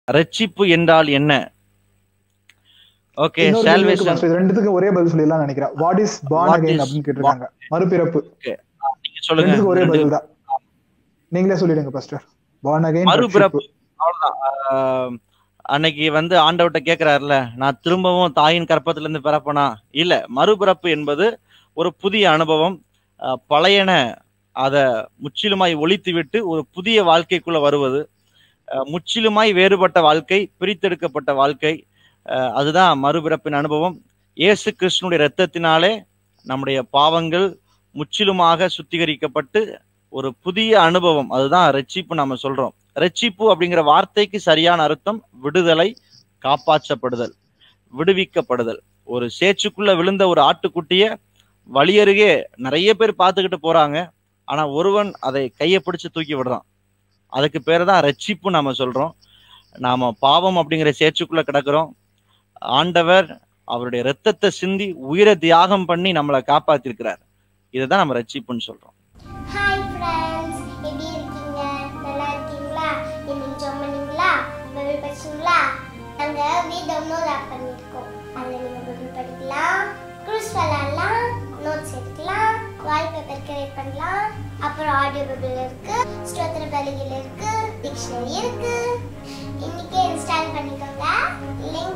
ரட்சிப்பு என்றால் என்ன ஓகே இன்னொரு கேள்வி இருக்கு சால்வேஷன் pastor. இது ரெண்டுத்துக்கும் ஒரே பதில் சொல்லிடலாம் நினைக்கிறேன் what is born What again is அப்படின்னு கேட்டிருக்காங்க மறுபிறப்பு நீங்க சொல்லுங்க ரெண்டுத்துக்கும் ஒரே ரெண்டு- பதில் தான் நீங்களே சொல்லிடுங்க பாஸ்டர் born again மறுபிறப்பு ரட்சிப்பு. அவ்வளவுதான் ஆஹ், அன்னைக்கு வந்து ஆண்டவர்கிட்ட கேக்குறாருல நான் திரும்பவும் தாயின் கற்பத்துல இருந்து பிறப்பனா இல்ல மறுபிறப்பு என்பது ஒரு புதிய அனுபவம் ஆஹ், பழையன அத முற்றிலுமாய் ஒழித்து விட்டு ஒரு புதிய வாழ்க்கைக்குள்ள வருவது ஆஹ், முற்றிலுமாய் வேறுபட்ட வாழ்க்கை பிரித்தெடுக்கப்பட்ட வாழ்க்கை ஆஹ், அதுதான் மறுபிறப்பின் அனுபவம் இயேசு கிறிஸ்துனுடைய இரத்தத்தினாலே நம்முடைய பாவங்கள் முற்றிலுமாக சுத்திகரிக்கப்பட்டு ஒரு புதிய அனுபவம் அதுதான் ரட்சிப்பு நம்ம சொல்றோம் ரட்சிப்பு அப்படிங்கிற வார்த்தைக்கு சரியான அர்த்தம் விடுதலை காப்பாற்றப்படுதல் விடுவிக்கப்படுதல் ஒரு சேச்சுக்குள்ள விழுந்த ஒரு ஆட்டுக்குட்டிய வழியருகே நிறைய பேர் பார்த்துக்கிட்டு போறாங்க ஆனா ஒருவன் அதை கையை பிடிச்சு தூக்கி விடுறான் அதுக்கு பேர் தான் ரட்சிப்பு நாம சொல்றோம் நாம பாவம் அப்படிங்கிற சேச்சுக்குள்ள கிடக்குறோம் ஆண்டவர் அவருடைய இரத்தத்தை சிந்தி உயிரை தியாகம் பண்ணி நம்மளை காப்பாத்திருக்கிறார் இதுதான் நம்ம ரட்சிப்புன்னு சொல்றோம் ஹாய் ஃப்ரெண்ட்ஸ் எப்படி இருக்கீங்க நல்லா இருக்கீங்களா இன்னைக்கு ஜாம் பண்ணீங்களா பைபிள் படிச்சீங்களா நாங்கள் வீ டவுன்லோட் ஆப் பண்ணியிருக்கோம் அதில் நீங்கள் பைபிள் படிக்கலாம் க்ரூஸ் விளாட்லாம் நோட்ஸ் எடுக்கலாம் வால்பேப்பர் கிரியேட் பண்ணலாம் அப்புறம் ஆடியோ பைபிள் இருக்கு ஸ்தோத்திர பலிகள் இருக்கு டிக்ஷனரி இருக்கு இன்னைக்கே இன்ஸ்டால் பண்ணிக்கோங்க லிங்க்